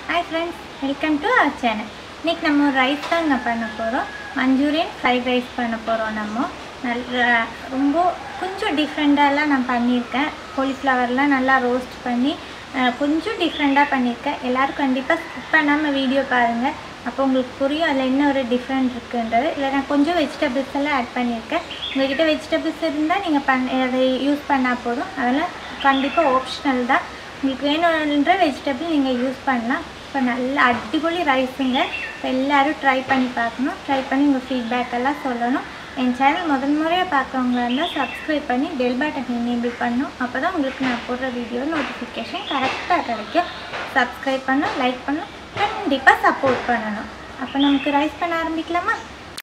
hi friends welcome to our channel இன்றைக்கி நம்ம ஒரு ரைஸ் தாங்க பண்ண போகிறோம் மஞ்சூரியன் ஃப்ரைட் ரைஸ் பண்ண போகிறோம் நம்ம நல்ல ரொம்ப கொஞ்சம் டிஃப்ரெண்ட்டாலாம் நான் பண்ணியிருக்கேன் காலிஃப்ளவர்லாம் நல்லா ரோஸ்ட் பண்ணி அஹ், கொஞ்சம் டிஃப்ரெண்ட்டாக பண்ணியிருக்கேன் எல்லோரும் கண்டிப்பாக ஸ்கிப் பண்ணாமல் வீடியோ பாருங்கள் அப்போ உங்களுக்கு புரியும் அதில் என்ன ஒரு டிஃப்ரெண்ட் இருக்குன்றது இல்லை நான் கொஞ்சம் வெஜிடபிள்ஸ் எல்லாம் ஆட் பண்ணியிருக்கேன் உங்கள்கிட்ட வெஜிடபிள்ஸ் இருந்தால் நீங்கள் பண் அதை யூஸ் பண்ணால் போதும் அதெல்லாம் கண்டிப்பாக ஆப்ஷனல் தான் உங்களுக்கு வேணுன்ற வெஜிடபிள் நீங்கள் யூஸ் பண்ணலாம் இப்போ நல்ல அடிப்பொலி ரைஸுங்க இப்போ எல்லோரும் ட்ரை பண்ணி பார்க்கணும் ட்ரை பண்ணி உங்கள் ஃபீட்பேக் எல்லாம் சொல்லணும் என் சேனல் முதல் முறையாக பார்க்குறவங்களா இருந்தால் சப்ஸ்கிரைப் பண்ணி பெல் பட்டன் எனேபிள் பண்ணணும் அப்போ தான் உங்களுக்கு நான் போடுற வீடியோ நோட்டிஃபிகேஷன் கரெக்டாக கிடைக்கும் சப்ஸ்கிரைப் பண்ணணும் லைக் பண்ணணும் கண்டிப்பாக சப்போர்ட் பண்ணணும் அப்போ நமக்கு ரைஸ் பண்ண ஆரம்பிக்கலாமா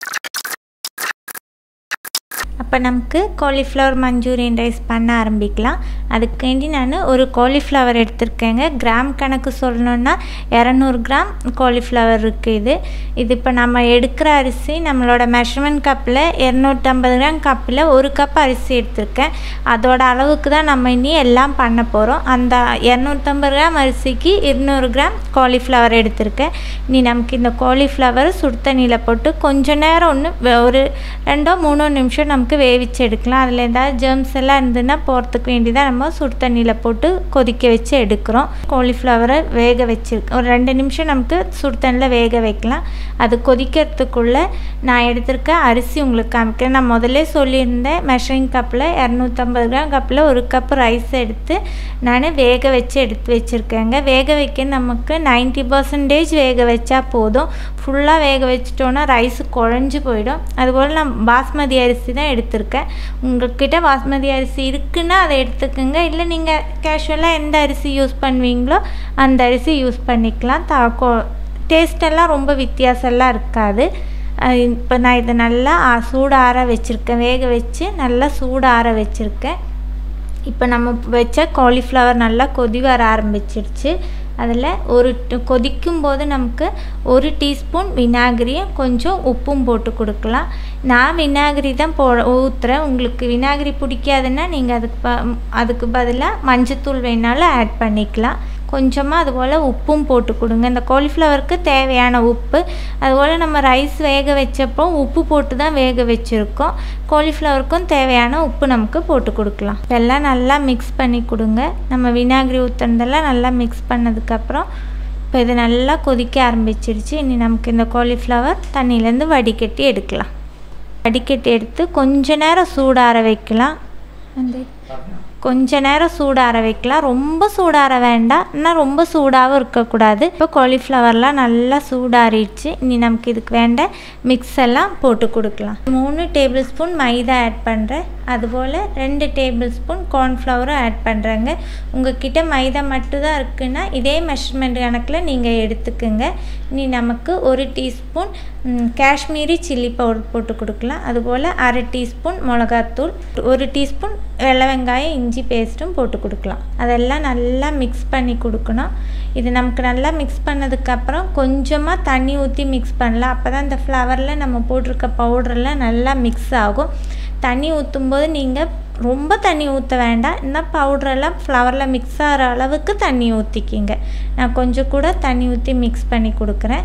அப்போ நமக்கு காலிஃப்ளவர் மஞ்சூரியன் ரைஸ் பண்ண ஆரம்பிக்கலாம் அதுக்காண்டி நான் ஒரு காலிஃப்ளவர் எடுத்திருக்கேங்க கிராம் கணக்கு சொல்லணுன்னா இரநூறு கிராம் காலிஃப்ளவர் இருக்குது இது இது இப்போ நம்ம எடுக்கிற அரிசி நம்மளோட மெஷர்மெண்ட் கப்பில் இரநூத்தம்பது கிராம் கப்பில் ஒரு கப் அரிசி எடுத்திருக்கேன் அதோட அளவுக்கு தான் நம்ம இனி எல்லாம் பண்ண போகிறோம் அந்த இரநூத்தம்பது கிராம் அரிசிக்கு இருநூறு கிராம் காலிஃப்ளவர் எடுத்திருக்கேன் இனி நமக்கு இந்த காலிஃப்ளவர் சுடு தண்ணியில் போட்டு கொஞ்ச நேரம் ஒன்று ஒரு ரெண்டோ மூணோ நிமிஷம் நமக்கு வேவிச்சு எடுக்கலாம் அதில் ஏதாவது ஜெர்ம்ஸ் எல்லாம் இருந்ததுன்னா போகிறதுக்கு வேண்டிதான் நம்ம சுடு தண்ணியில் போட்டு கொதிக்க வச்சு எடுக்கிறோம் காலிஃப்ளவரை வேக வச்சிருக்கோம் ஒரு ரெண்டு நிமிஷம் நமக்கு சுடு தண்ணியில் வேக வைக்கலாம் அது கொதிக்கிறதுக்குள்ளே நான் எடுத்திருக்க அரிசி உங்களுக்கு காமிக்கிறேன் நான் முதல்ல சொல்லியிருந்தேன் மெஷரிங் கப்பில் இரநூத்தம்பது கிராம் கப்பில் ஒரு கப் ரைஸ் எடுத்து நான் வேக வச்சு எடுத்து வச்சுருக்கேங்க வேக வைக்க நமக்கு நைன்ட்டி பர்சன்டேஜ் வேக வச்சா போதும் ஃபுல்லாக வேக வச்சிட்டோன்னா ரைஸ் குழஞ்சி போயிடும் அதுபோல் நான் பாஸ்மதி அரிசி தான் எடுத்திருக்கேன் உங்கள்கிட்ட பாஸ்மதி அரிசி இருக்குன்னா அதை எடுத்துக்கோங்க இல்லை நீங்கள் கேஷுவலாக எந்த அரிசி யூஸ் பண்ணுவீங்களோ அந்த அரிசி யூஸ் பண்ணிக்கலாம் தா டேஸ்டெல்லாம் ரொம்ப வித்தியாசம்லாம் இருக்காது இப்போ நான் இதை நல்லா ஆ- சூடார வச்சுருக்கேன் வேக வச்சு நல்லா சூடார வச்சுருக்கேன் இப்போ நம்ம வச்ச காலிஃப்ளவர் நல்லா கொதி வர ஆரம்பிச்சிருச்சு அதில் ஒரு ட- கொதிக்கும் போது நமக்கு ஒரு டீஸ்பூன் விநாகிரியும் கொஞ்சம் உப்பும் போட்டு கொடுக்கலாம் நான் விநாகிரி தான் போ ஊற்றுறேன் உங்களுக்கு விநாகிரி பிடிக்காதுன்னா நீங்கள் அதுக்கு ப அதுக்கு பதிலாக மஞ்சத்தூள் வேணாலும் ஆட் பண்ணிக்கலாம் கொஞ்சமாக அதுபோல் உப்பும் போட்டு கொடுங்க இந்த காலிஃப்ளவருக்கு தேவையான உப்பு அதுபோல் நம்ம ரைஸ் வேக வச்சப்போ உப்பு போட்டு தான் வேக வச்சுருக்கோம் காலிஃப்ளவருக்கும் தேவையான உப்பு நமக்கு போட்டு கொடுக்கலாம் இதெல்லாம் நல்லா மிக்ஸ் பண்ணி கொடுங்க நம்ம விநாகிரி ஊற்றுனதெல்லாம் நல்லா மிக்ஸ் பண்ணதுக்கப்புறம் இப்போ இது நல்லா கொதிக்க ஆரம்பிச்சிருச்சு இனி நமக்கு இந்த காலிஃப்ளவர் தண்ணியிலேருந்து வடிகட்டி எடுக்கலாம் வடிகட்டி எடுத்து கொஞ்ச நேரம் சூடார வைக்கலாம் அந்த கொஞ்ச நேரம் சூடார வைக்கலாம் ரொம்ப சூடார வேண்டாம் ஆனால் ரொம்ப சூடாகவும் இருக்கக்கூடாது இப்போ காலிஃப்ளவர்லாம் நல்லா சூடாறிடுச்சு இனி நமக்கு இதுக்கு வேண்ட மிக்ஸ் எல்லாம் போட்டு கொடுக்கலாம் மூணு டேபிள் ஸ்பூன் மைதா ஆட் பண்ணுறேன் அதுபோல் ரெண்டு டேபிள் ஸ்பூன் கார்ன்ஃப்ளவரும் ஆட் பண்ணுறேங்க உங்ககிட்ட மைதா மட்டும்தான் இருக்குன்னா இதே மெஷர்மெண்ட் கணக்கில் நீங்கள் எடுத்துக்குங்க இனி நமக்கு ஒரு டீஸ்பூன் காஷ்மீரி சில்லி பவுடர் போட்டு கொடுக்கலாம் அதுபோல் அரை டீஸ்பூன் மிளகாத்தூள் ஒரு டீஸ்பூன் வெள்ளை வெங்காயம் இஞ்சி பேஸ்ட்டும் போட்டு கொடுக்கலாம் அதெல்லாம் நல்லா மிக்ஸ் பண்ணி கொடுக்கணும் இது நமக்கு நல்லா மிக்ஸ் பண்ணதுக்கப்புறம் கொஞ்சமாக தண்ணி ஊற்றி மிக்ஸ் பண்ணலாம் அப்போ தான் இந்த ஃப்ளவரில் நம்ம போட்டிருக்க பவுடரெல்லாம் நல்லா மிக்ஸ் ஆகும் தண்ணி ஊற்றும் போது நீங்கள் ரொம்ப தண்ணி ஊற்ற வேண்டாம் இந்த பவுட்ரெல்லாம் ஃப்ளவரில் மிக்ஸ் ஆகிற அளவுக்கு தண்ணி ஊற்றிக்கிங்க நான் கொஞ்சம் கூட தண்ணி ஊற்றி மிக்ஸ் பண்ணி கொடுக்குறேன்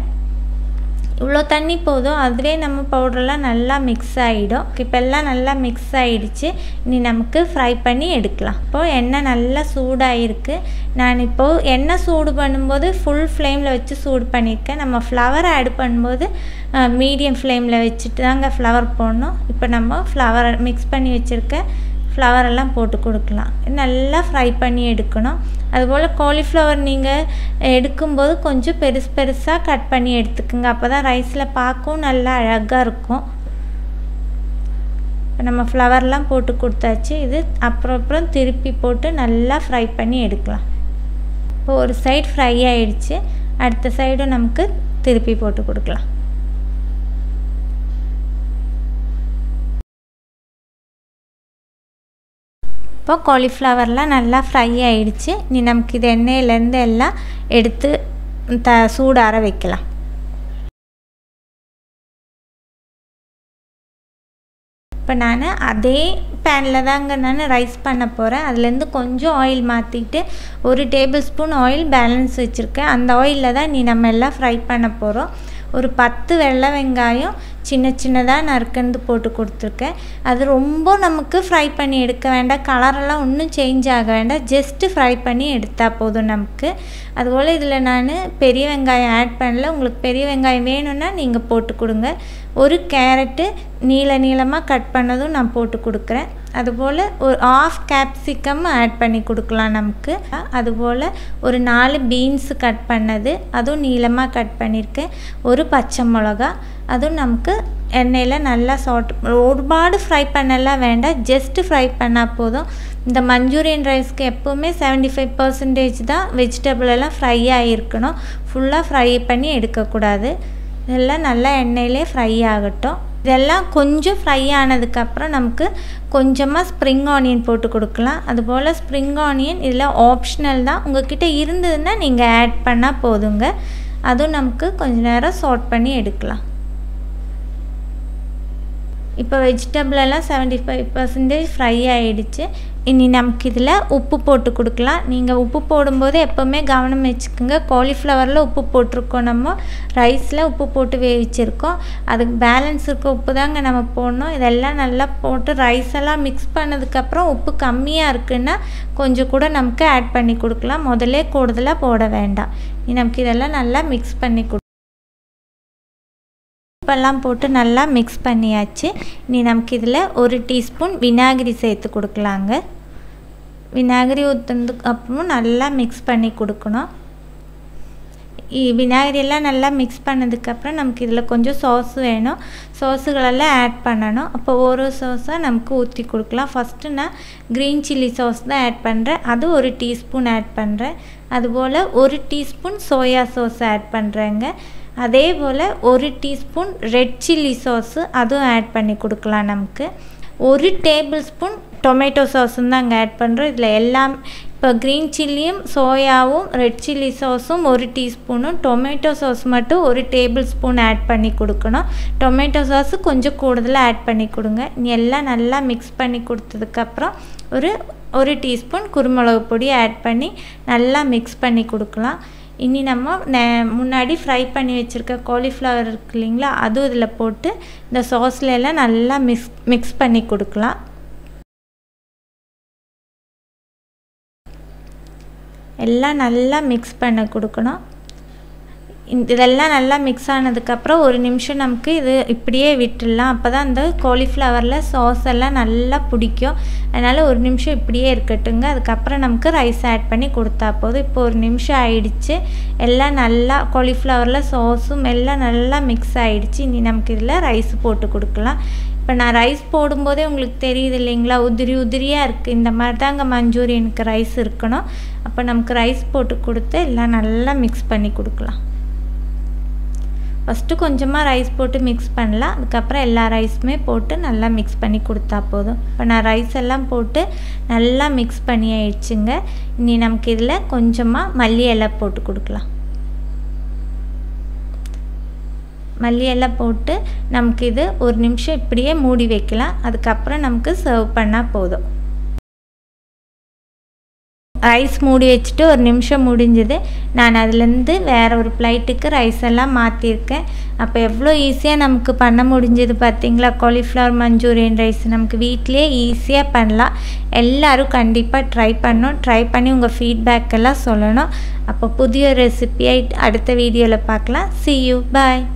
இவ்வளோ தண்ணி போதும் அதுவே நம்ம பவுடரெல்லாம் நல்லா மிக்ஸ் ஆகிடும் இப்போ எல்லாம் நல்லா மிக்ஸ் ஆகிடுச்சு இனி நமக்கு ஃப்ரை பண்ணி எடுக்கலாம் இப்போது எண்ணெய் நல்லா சூடாகிருக்கு நான் இப்போது எண்ணெய் சூடு பண்ணும்போது ஃபுல் ஃப்ளேமில் வச்சு சூடு பண்ணியிருக்கேன் நம்ம ஃப்ளவர் ஆட் பண்ணும்போது மீடியம் ஃப்ளேமில் வச்சுட்டு தாங்க ஃப்ளவர் போடணும் இப்போ நம்ம ஃப்ளவர் மிக்ஸ் பண்ணி வச்சுருக்க ஃப்ளவர் எல்லாம் போட்டு கொடுக்கலாம் நல்லா ஃப்ரை பண்ணி எடுக்கணும் அதுபோல் காலிஃப்ளவர் நீங்கள் எடுக்கும்போது கொஞ்சம் பெருசு பெருசாக கட் பண்ணி எடுத்துக்கோங்க அப்போ தான் ரைஸில் பார்க்கவும் நல்லா அழகாக இருக்கும் இப்போ நம்ம ஃப்ளவர்லாம் போட்டு கொடுத்தாச்சு இது அப்புறம் அப்புறம் திருப்பி போட்டு நல்லா ஃப்ரை பண்ணி எடுக்கலாம் இப்போ ஒரு சைடு ஃப்ரை ஆயிடுச்சு அடுத்த சைடும் நமக்கு திருப்பி போட்டு கொடுக்கலாம் இப்போ காலிஃப்ளவர்லாம் நல்லா ஃப்ரை ஆயிடுச்சு இனி நமக்கு இது எண்ணெயிலேருந்து எல்லாம் எடுத்து த சூடார வைக்கலாம் இப்போ நான் அதே பேனில் தாங்க நான் ரைஸ் பண்ண போகிறேன் அதுலேருந்து கொஞ்சம் ஆயில் மாற்றிட்டு ஒரு டேபிள் ஸ்பூன் ஆயில் பேலன்ஸ் வச்சுருக்கேன் அந்த ஆயிலில் தான் நீ நம்ம எல்லாம் ஃப்ரை பண்ண போகிறோம் ஒரு பத்து வெள்ளை வெங்காயம் சின்ன சின்னதாக நறுக்கந்து போட்டு கொடுத்துருக்கேன் அது ரொம்ப நமக்கு ஃப்ரை பண்ணி எடுக்க வேண்டாம் கலரெல்லாம் ஒன்றும் சேஞ்ச் ஆக வேண்டாம் ஜஸ்ட்டு ஃப்ரை பண்ணி எடுத்தால் போதும் நமக்கு அதுபோல் இதில் நான் பெரிய வெங்காயம் ஆட் பண்ணல உங்களுக்கு பெரிய வெங்காயம் வேணும்னா நீங்கள் போட்டு கொடுங்க ஒரு கேரட்டு நீள நீளமாக கட் பண்ணதும் நான் போட்டு கொடுக்குறேன் அதுபோல் ஒரு ஆஃப் கேப்சிகம் ஆட் பண்ணி கொடுக்கலாம் நமக்கு அதுபோல் ஒரு நாலு பீன்ஸு கட் பண்ணது அதுவும் நீளமாக கட் பண்ணியிருக்கேன் ஒரு பச்சை மிளகா அதுவும் நமக்கு எண்ணெயில் நல்லா சாட் ஒருபாடு ஃப்ரை பண்ணலாம் வேண்டாம் ஜஸ்ட்டு ஃப்ரை பண்ணால் போதும் இந்த மஞ்சூரியன் ரைஸ்க்கு எப்போவுமே செவன்டி ஃபைவ் பர்சன்டேஜ் தான் வெஜிடபிள் எல்லாம் ஃப்ரை ஆகிருக்கணும் ஃபுல்லாக ஃப்ரை பண்ணி எடுக்கக்கூடாது இதெல்லாம் நல்லா எண்ணெயிலே ஃப்ரை ஆகட்டும் இதெல்லாம் கொஞ்சம் ஃப்ரை ஆனதுக்கப்புறம் நமக்கு கொஞ்சமாக ஸ்ப்ரிங் ஆனியன் போட்டு கொடுக்கலாம் அதுபோல் ஸ்ப்ரிங் ஆனியன் இதில் ஆப்ஷனல் தான் உங்கள்கிட்ட இருந்ததுன்னா நீங்கள் ஆட் பண்ணால் போதுங்க அதுவும் நமக்கு கொஞ்ச நேரம் சார்ட் பண்ணி எடுக்கலாம் இப்போ வெஜிடபிள் எல்லாம் செவன்ட்டி ஃபைவ் பர்சன்டேஜ் ஃப்ரை ஆகிடுச்சு இனி நமக்கு இதில் உப்பு போட்டு கொடுக்கலாம் நீங்கள் உப்பு போடும்போது எப்போவுமே கவனம் வச்சுக்கோங்க காலிஃப்ளவரில் உப்பு போட்டிருக்கோம் நம்ம ரைஸில் உப்பு போட்டு வேவிச்சிருக்கோம் அதுக்கு பேலன்ஸ் இருக்க உப்பு தாங்க நம்ம போடணும் இதெல்லாம் நல்லா போட்டு ரைஸ் எல்லாம் மிக்ஸ் பண்ணதுக்கப்புறம் உப்பு கம்மியாக இருக்குன்னா கொஞ்சம் கூட நமக்கு ஆட் பண்ணி கொடுக்கலாம் முதல்ல கூடுதலாக போட வேண்டாம் இனி நமக்கு இதெல்லாம் நல்லா மிக்ஸ் பண்ணி கொடு உப்பெல்லாம் போட்டு நல்லா மிக்ஸ் பண்ணியாச்சு இனி நமக்கு இதில் ஒரு டீஸ்பூன் விநாகிரி சேர்த்து கொடுக்கலாங்க விநாகிரி ஊற்றுனதுக்கு அப்புறமும் நல்லா மிக்ஸ் பண்ணி கொடுக்கணும் விநாகிரியெல்லாம் நல்லா மிக்ஸ் பண்ணதுக்கப்புறம் நமக்கு இதில் கொஞ்சம் சாஸ் வேணும் சாஸுகளெல்லாம் ஆட் பண்ணணும் அப்போ ஒரு சாஸாக நமக்கு ஊற்றி கொடுக்கலாம் ஃபஸ்ட்டு நான் க்ரீன் சில்லி சாஸ் தான் ஆட் பண்ணுறேன் அது ஒரு டீஸ்பூன் ஆட் பண்ணுறேன் அதுபோல் ஒரு டீஸ்பூன் சோயா சாஸ் ஆட் பண்ணுறேங்க அதே போல் ஒரு டீஸ்பூன் ரெட் சில்லி சாஸு அதுவும் ஆட் பண்ணி கொடுக்கலாம் நமக்கு ஒரு டேபிள் ஸ்பூன் டொமேட்டோ சாஸும் தான் அங்கே ஆட் பண்ணுறோம் இதில் எல்லாம் இப்போ க்ரீன் சில்லியும் சோயாவும் ரெட் சில்லி சாஸும் ஒரு டீஸ்பூனும் டொமேட்டோ சாஸ் மட்டும் ஒரு டேபிள் ஸ்பூன் ஆட் பண்ணி கொடுக்கணும் டொமேட்டோ சாஸு கொஞ்சம் கூடுதலாக ஆட் பண்ணி கொடுங்க நீ எல்லாம் நல்லா மிக்ஸ் பண்ணி கொடுத்ததுக்கப்புறம் ஒரு ஒரு டீஸ்பூன் குருமிளகு பொடி ஆட் பண்ணி நல்லா மிக்ஸ் பண்ணி கொடுக்கலாம் இனி நம்ம நே முன்னாடி ஃப்ரை பண்ணி வச்சுருக்க காலிஃப்ளவர் இருக்கு இல்லைங்களா அதுவும் இதில் போட்டு இந்த சாஸ்ல எல்லாம் நல்லா மிக்ஸ் மிக்ஸ் பண்ணி கொடுக்கலாம் எல்லாம் நல்லா மிக்ஸ் பண்ண கொடுக்கணும் இதெல்லாம் நல்லா மிக்ஸ் ஆனதுக்கப்புறம் ஒரு நிமிஷம் நமக்கு இது இப்படியே விட்டுடலாம் அப்போ தான் அந்த காலிஃப்ளவரில் சாஸ் எல்லாம் நல்லா பிடிக்கும் அதனால் ஒரு நிமிஷம் இப்படியே இருக்கட்டுங்க அதுக்கப்புறம் நமக்கு ரைஸ் ஆட் பண்ணி கொடுத்தா போதும் இப்போ ஒரு நிமிஷம் ஆயிடுச்சு எல்லாம் நல்லா காலிஃப்ளவரில் சாஸும் எல்லாம் நல்லா மிக்ஸ் ஆகிடுச்சு இனி நமக்கு இதில் ரைஸ் போட்டு கொடுக்கலாம் இப்போ நான் ரைஸ் போடும்போதே உங்களுக்கு தெரியுது இல்லைங்களா உதிரி உதிரியாக இருக்குது இந்த மாதிரி தாங்க மஞ்சூரியனுக்கு ரைஸ் இருக்கணும் அப்போ நமக்கு ரைஸ் போட்டு கொடுத்து எல்லாம் நல்லா மிக்ஸ் பண்ணி கொடுக்கலாம் ஃபஸ்ட்டு கொஞ்சமாக ரைஸ் போட்டு மிக்ஸ் பண்ணலாம் அதுக்கப்புறம் எல்லா ரைஸுமே போட்டு நல்லா மிக்ஸ் பண்ணி கொடுத்தா போதும் இப்போ நான் ரைஸ் எல்லாம் போட்டு நல்லா மிக்ஸ் பண்ணி ஆயிடுச்சுங்க இனி நமக்கு இதில் கொஞ்சமாக மல்லி இலை போட்டு கொடுக்கலாம் மல்லி எல்லாம் போட்டு நமக்கு இது ஒரு நிமிஷம் இப்படியே மூடி வைக்கலாம் அதுக்கப்புறம் நமக்கு சர்வ் பண்ணால் போதும் ரைஸ் மூடி வச்சுட்டு ஒரு நிமிஷம் முடிஞ்சுது நான் அதுலேருந்து வேறு ஒரு பிளைட்டுக்கு ரைஸ் எல்லாம் மாற்றிருக்கேன் அப்போ எவ்வளோ ஈஸியாக நமக்கு பண்ண முடிஞ்சது பார்த்தீங்களா காலிஃப்ளவர் மஞ்சூரியன் ரைஸ் நமக்கு வீட்லேயே ஈஸியாக பண்ணலாம் எல்லோரும் கண்டிப்பாக ட்ரை பண்ணணும் ட்ரை பண்ணி உங்கள் ஃபீட்பேக் எல்லாம் சொல்லணும் அப்போ புதிய ரெசிபியை அடுத்த வீடியோவில் பார்க்கலாம் சி யூ பாய்